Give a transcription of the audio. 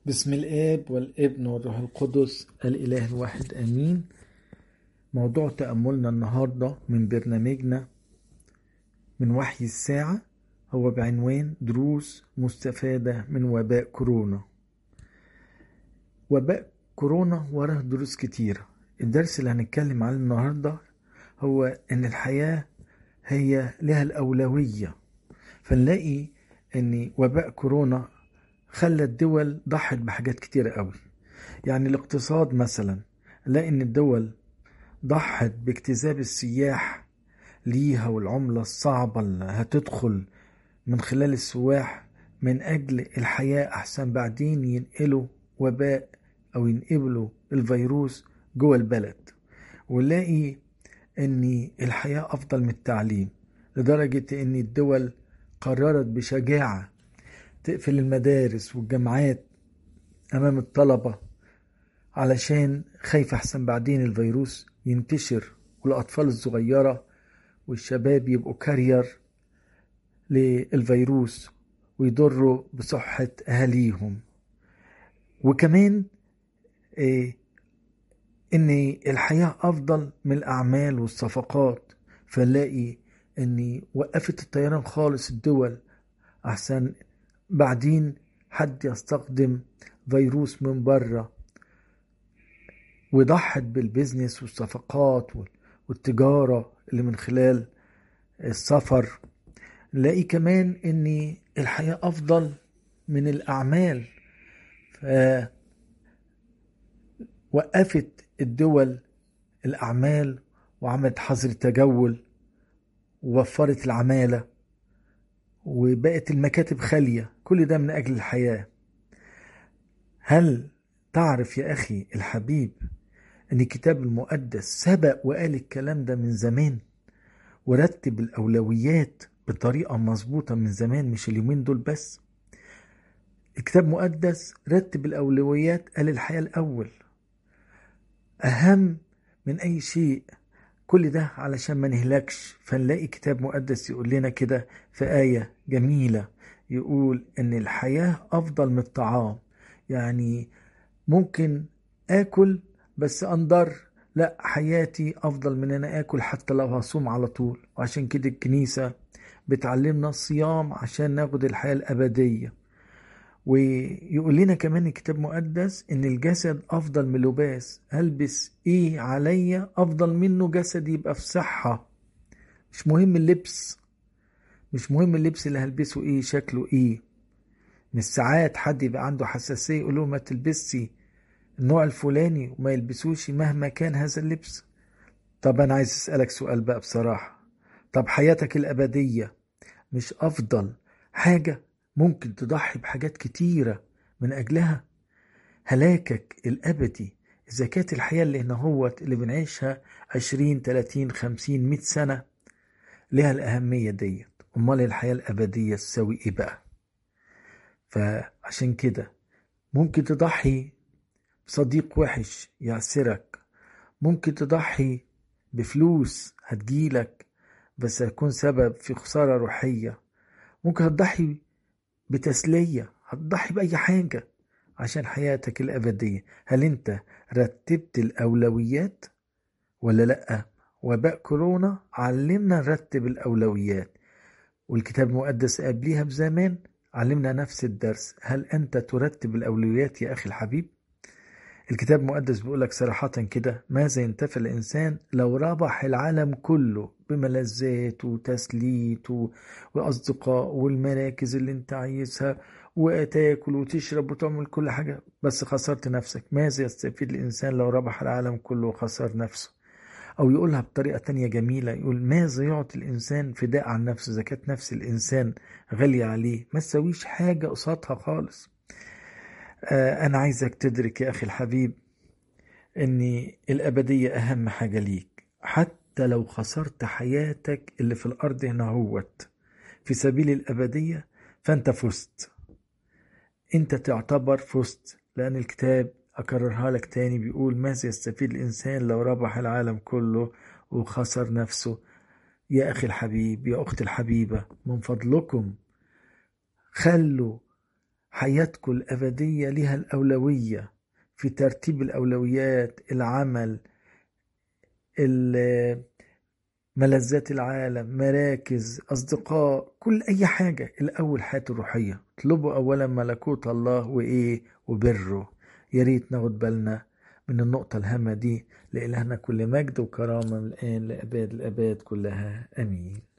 بسم الآب والابن والروح القدس الإله الواحد آمين موضوع تأملنا النهاردة من برنامجنا من وحي الساعة هو بعنوان دروس مستفادة من وباء كورونا وباء كورونا وراه دروس كتيرة الدرس اللي هنتكلم عنه النهاردة هو إن الحياة هي لها الأولوية فنلاقي إن وباء كورونا خلى الدول ضحت بحاجات كتيرة قوي يعني الاقتصاد مثلا نلاقي ان الدول ضحت باجتذاب السياح ليها والعملة الصعبة اللي هتدخل من خلال السواح من أجل الحياة أحسن بعدين ينقلوا وباء أو ينقلوا الفيروس جوه البلد ونلاقي إن الحياة أفضل من التعليم لدرجة إن الدول قررت بشجاعة تقفل المدارس والجامعات أمام الطلبة علشان خايفة أحسن بعدين الفيروس ينتشر والأطفال الصغيرة والشباب يبقوا كارير للفيروس ويضروا بصحة أهاليهم وكمان إيه إن الحياة أفضل من الأعمال والصفقات فنلاقي إن وقفت الطيران خالص الدول أحسن بعدين حد يستخدم فيروس من بره وضحت بالبزنس والصفقات والتجارة اللي من خلال السفر نلاقي كمان ان الحياة افضل من الاعمال ف وقفت الدول الاعمال وعملت حظر تجول ووفرت العماله وبقت المكاتب خالية كل ده من أجل الحياة هل تعرف يا أخي الحبيب أن الكتاب المقدس سبق وقال الكلام ده من زمان ورتب الأولويات بطريقة مظبوطة من زمان مش اليومين دول بس الكتاب المقدس رتب الأولويات قال الحياة الأول أهم من أي شيء كل ده علشان ما نهلكش فنلاقي كتاب مقدس يقول لنا كده في آية جميلة يقول إن الحياة أفضل من الطعام يعني ممكن آكل بس أنضر لا حياتي أفضل من أنا آكل حتى لو هصوم على طول وعشان كده الكنيسة بتعلمنا الصيام عشان ناخد الحياة الأبدية ويقول لنا كمان الكتاب المقدس ان الجسد افضل من اللباس البس ايه عليا افضل منه جسد يبقى في صحة مش مهم اللبس مش مهم اللبس اللي هلبسه ايه شكله ايه مش ساعات حد يبقى عنده حساسية يقول له ما تلبسي النوع الفلاني وما يلبسوش مهما كان هذا اللبس طب انا عايز اسألك سؤال بقى بصراحة طب حياتك الابدية مش افضل حاجة ممكن تضحي بحاجات كتيرة من أجلها هلاكك الأبدي إذا كانت الحياة اللي هنا هوت اللي بنعيشها عشرين تلاتين خمسين مئة سنة لها الأهمية ديت أمال الحياة الأبدية تساوي إيه بقى فعشان كده ممكن تضحي بصديق وحش يعسرك ممكن تضحي بفلوس هتجيلك بس هتكون سبب في خسارة روحية ممكن هتضحي بتسلية هتضحي بأي حاجة عشان حياتك الأبدية هل أنت رتبت الأولويات ولا لأ وباء كورونا علمنا نرتب الأولويات والكتاب المقدس قبليها بزمان علمنا نفس الدرس هل أنت ترتب الأولويات يا أخي الحبيب الكتاب المقدس بيقولك صراحة كده ماذا ينتفع الإنسان لو ربح العالم كله بملذاته وتسليته وأصدقاء والمراكز اللي انت عايزها وتاكل وتشرب وتعمل كل حاجة بس خسرت نفسك ماذا يستفيد الإنسان لو ربح العالم كله وخسر نفسه أو يقولها بطريقة تانية جميلة يقول ماذا يعطي الإنسان فداء عن نفسه إذا كانت نفس الإنسان غالية عليه ما تسويش حاجة قصادها خالص آه أنا عايزك تدرك يا أخي الحبيب أن الأبدية أهم حاجة ليك حتى لو خسرت حياتك اللي في الأرض هنا هوت في سبيل الأبدية فأنت فزت أنت تعتبر فزت لأن الكتاب أكررها لك تاني بيقول ماذا يستفيد الإنسان لو ربح العالم كله وخسر نفسه يا أخي الحبيب يا أختي الحبيبة من فضلكم خلوا حياتكم الأبدية لها الأولوية في ترتيب الأولويات العمل ملذات العالم مراكز أصدقاء كل أي حاجة الأول حياته الروحية اطلبوا أولا ملكوت الله وإيه وبره يا ريت ناخد بالنا من النقطة الهامة دي لإلهنا كل مجد وكرامة من الآن لأباد الأباد كلها أمين